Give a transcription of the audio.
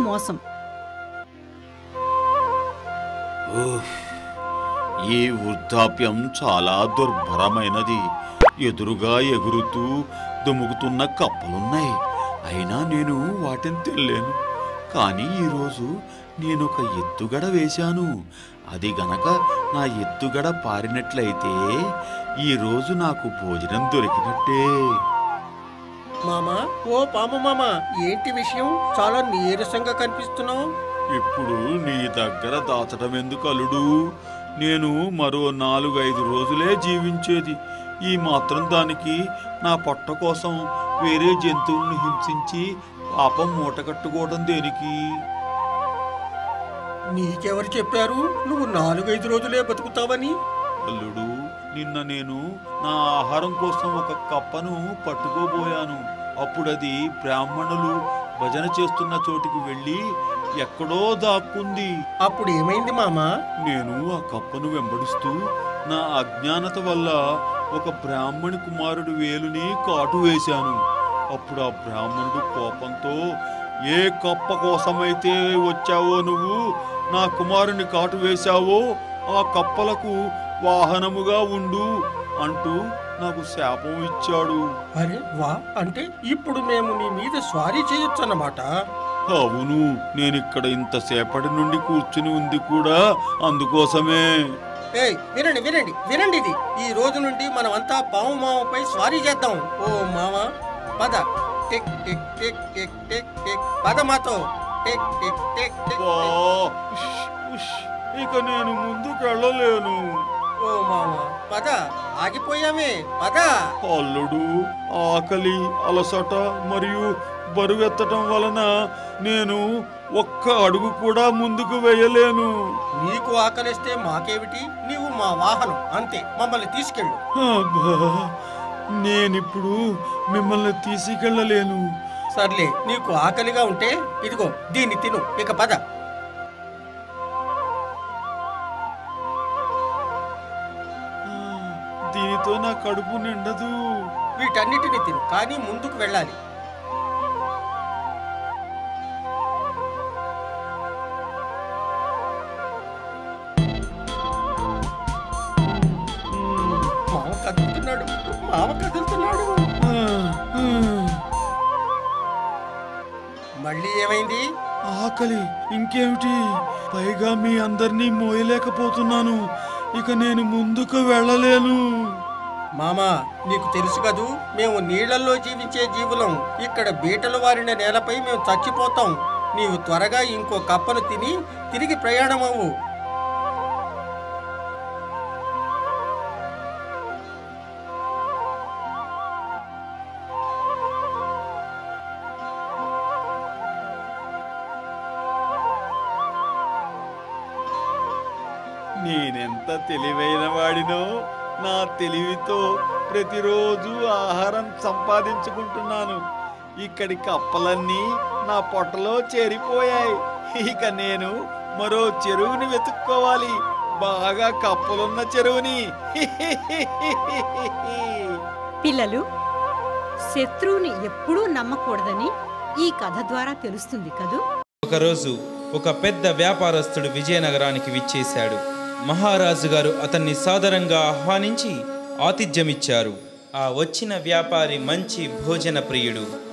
మోసం ఉఫ్, ఈ వృద్ధాప్యం చాలా దుర్భరమైనది ఎదురుగా ఎగురుతూ దుముకుతున్న కప్పలున్నాయి అయినా నేను వాటిని తెల్లేను కానీ ఈరోజు నేను ఒక ఎత్తుగడ వేశాను అది గనక నా ఎత్తుగడ పారినట్లయితే ఈరోజు నాకు భోజనం దొరికినట్టే మామా ఓ పాము మామ ఏంటి విషయం చాలా నీరసంగా కనిపిస్తున్నావు ఇప్పుడు నీ దగ్గర దాచడం ఎందుకు అల్లుడు నేను మరో నాలుగైదు రోజులే జీవించేది ఈ మాత్రం దానికి నా పొట్ట కోసం వేరే జంతువుల్ని హింసించి పాపం మూట కట్టుకోవడం దేనికి నీకెవరు చెప్పారు నువ్వు నాలుగైదు రోజులే బతుకుతావని అల్లుడు నిన్న నేను నా ఆహారం కోసం ఒక కప్పను పట్టుకోబోయాను అప్పుడది బ్రాహ్మణులు భజన చేస్తున్న చోటికి వెళ్ళి ఎక్కడో దాక్కుంది అప్పుడు ఏమైంది మామా నేను ఆ కప్పను వెంబడిస్తూ నా అజ్ఞానత వల్ల ఒక బ్రాహ్మణి కుమారుడి వేలుని కాటు వేశాను అప్పుడు ఆ బ్రాహ్మణుడు కోపంతో ఏ కప్ప కోసమైతే వచ్చావో నువ్వు నా కుమారుని కాటు వేశావో ఆ కప్పలకు వాహనముగా ఉండు అంటూ నాకు శాపం ఇచ్చాడు అరే వా అంటే ఇప్పుడు మేము నీ మీద స్వారీ చేయొచ్చు అన్నమాట అవును నేనిక్కడ ఇంతసేపటి నుండి కూర్చుని ఉంది కూడా అందుకోసమే ఏయ్ వినండి వినండి వినండి ఇది ఈ రోజు నుండి మనమంతా పాము మామపై స్వారీ చేద్దాం ఓ మామ పద tick tick tick tick tick tick పద మాతో టిక్ టిక్ టిక్ టిక్ వా, ఉష్, ఉష్, ఇక నేను ముందుకు వెళ్ళలేను ఓ మామ పద ఆగిపోయామే పద అల్లుడు ఆకలి అలసట మరియు బరువెత్తటం వలన నేను ఒక్క అడుగు కూడా ముందుకు వేయలేను నీకు ఆకలిస్తే మాకేమిటి నీవు మా వాహనం అంతే మమ్మల్ని తీసుకెళ్ళు అబ్బా, నేనిప్పుడు మిమ్మల్ని తీసుకెళ్ళలేను సర్లే నీకు ఆకలిగా ఉంటే ఇదిగో దీన్ని తిను ఇక పద ఆ, దీనితో నా కడుపు నిండదు వీటన్నిటిని తిను కానీ ముందుకు వెళ్ళాలి మ్మ్, మామ కదులుతున్నాడు మామ కదులుతున్నాడు ఆ, ఆ. మళ్ళీ ఏమైంది ఆకలి ఇంకేమిటి పైగా మీ అందరినీ మోయలేకపోతున్నాను ఇక నేను ముందుకు వెళ్ళలేను మామా నీకు తెలుసు కదూ మేము నీళ్లలో జీవించే జీవులం ఇక్కడ బీటలు వారిన నేలపై మేము చచ్చిపోతాం నీవు త్వరగా ఇంకో కప్పను తిని తిరిగి ప్రయాణమవు నేనెంత తెలివైన వాడినో నా తెలివితో ప్రతిరోజు ఆహారం సంపాదించుకుంటున్నాను ఇక్కడి కప్పలన్నీ నా పొట్టలో చేరిపోయాయి ఇక నేను మరో చెరువుని వెతుక్కోవాలి బాగా కప్పలున్న చెరువుని పిల్లలు శత్రువుని ఎప్పుడూ నమ్మకూడదని ఈ కథ ద్వారా తెలుస్తుంది కదూ ఒకరోజు ఒక పెద్ద వ్యాపారస్తుడు విజయనగరానికి విచ్చేశాడు మహారాజు గారు అతన్ని సాదరంగా ఆహ్వానించి ఆతిథ్యమిచ్చారు ఆ వచ్చిన వ్యాపారి మంచి భోజన ప్రియుడు